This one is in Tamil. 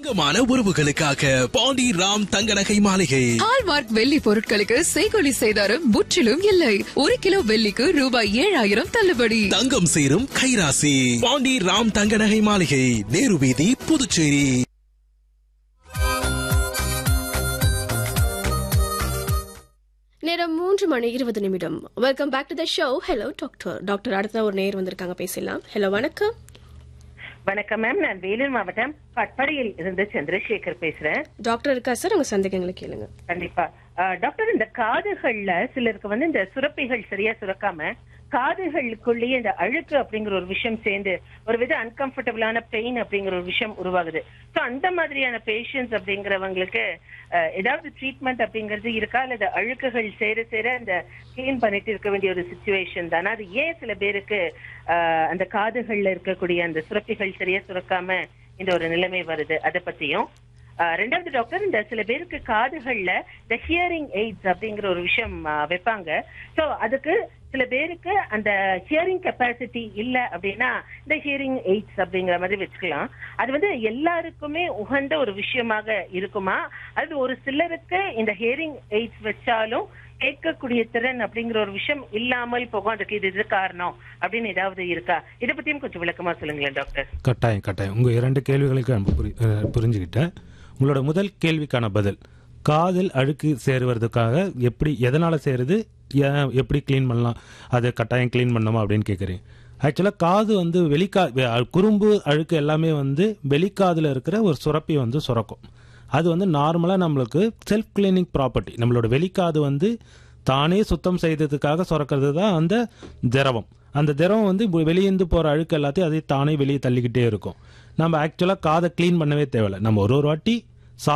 தங்கமான உறவுகளுக்காக பாண்டி ராம் தங்க நகை மாளிகை ஹால்மார்க் வெள்ளி பொருட்களுக்கு செய்கொலி செய்தாரும் முற்றிலும் இல்லை ஒரு கிலோ வெள்ளிக்கு ரூபாய் ஏழாயிரம் தள்ளுபடி தங்கம் சேரும் கைராசி பாண்டி ராம் தங்க நகை மாளிகை நேரு வீதி புதுச்சேரி நேரம் மூன்று மணி இருபது நிமிடம் welcome back to the show hello doctor doctor அடுத்த ஒரு நேர் வந்திருக்காங்க பேசலாம் ஹலோ வணக்கம் வணக்கம் மேம் நான் வேலூர் மாவட்டம் பட்படையில் இருந்து சந்திரசேகர் பேசுறேன் டாக்டர் இருக்கா சார் உங்க சந்தேகங்களை கேளுங்க கண்டிப்பா அஹ், டாக்டர் இந்த காதுகள்ல சிலருக்கு வந்து இந்த சுரப்பிகள் சரியா சுரக்காம காதுகளுக்குள்ளேயே இந்த அழுக்கு அப்படிங்கிற ஒரு விஷயம் சேர்ந்து ஒரு வித அன்கம்ஃபர்டபுளான பெயின் அப்படிங்கிற ஒரு விஷயம் உருவாகுது சோ அந்த மாதிரியான பேஷண்ட்ஸ் அப்படிங்கிறவங்களுக்கு அஹ், ஏதாவது ட்ரீட்மெண்ட் அப்படிங்கிறது இருக்கா அல்லது அழுக்குகள் சேர சேர அந்த கிளீன் பண்ணிட்டு இருக்க வேண்டிய ஒரு சுச்சுவேஷன் தானே அது ஏன் சில பேருக்கு அஹ், அந்த காதுகள்ல இருக்கக்கூடிய அந்த சுரப்பிகள் சரியா சுரக்காம இந்த ஒரு நிலைமை வருது அதை பத்தியும் ஆஹ் ரெண்டாவது டாக்டர் இந்த சில பேருக்கு காதுகள்ல இந்த ஹியரிங் எய்ட்ஸ் அப்படிங்கிற ஒரு விஷயம் ஆஹ் வைப்பாங்க சோ அதுக்கு சில பேருக்கு அந்த ஹியரிங் கெப்பாசிட்டி இல்ல அப்படின்னா இந்த ஹியரிங் எய்ட்ஸ் அப்படிங்கிற மாதிரி வச்சுக்கலாம் அது வந்து எல்லாருக்குமே உகந்த ஒரு விஷயமாக இருக்குமா அது ஒரு சிலருக்கு இந்த ஹியரிங் எய்ட்ஸ் வச்சாலும் கேட்கக்கூடிய திறன் அப்படிங்கிற ஒரு விஷயம் இல்லாமல் போகும் அதுக்கு இது இது காரணம் அப்படின்னு ஏதாவது இருக்கா இதை பத்தியும் கொஞ்சம் விளக்கமா சொல்லுங்களேன் டாக்டர் கட்டாயம் கட்டாயம் உங்கள் இரண்டு கேள்விகளுக்கு நான் புரி அஹ் புரிஞ்சுக்கிட்டேன் உங்களோட முதல் கேள்விக்கான பதில் காதில் அழுக்கு சேருவதற்காக எப்படி எதனால் சேருது ஏன் எப்படி க்ளீன் பண்ணலாம் அதை கட்டாயம் க்ளீன் பண்ணணுமா அப்படின்னு கேட்குறீங்க ஆக்சுவலாக காது வந்து வெளிக்கா வெ- அ- குறும்பு அழுக்கு எல்லாமே வந்து வெளிக்காதில் இருக்கிற ஒரு சுரப்பி வந்து சுரக்கும் அது வந்து நார்மலாக நம்மளுக்கு செல்ஃப் கிளீனிங் ப்ராப்பர்ட்டி நம்மளோட வெளிக்காது வந்து தானே சுத்தம் செய்ததுக்காக சுரக்கிறது தான் அந்த திரவம் அந்த திரவம் வந்து இப்ப வெளியேந்து போகிற அழுக்கு எல்லாத்தையும் அதே தானே வெளியே தள்ளிக்கிட்டே இருக்கும் நம்ம ஆக்சுவலாக காதை க்ளீன் பண்ணவே தேவையில்ல நம்ம ஒரு ஒரு வாட்டி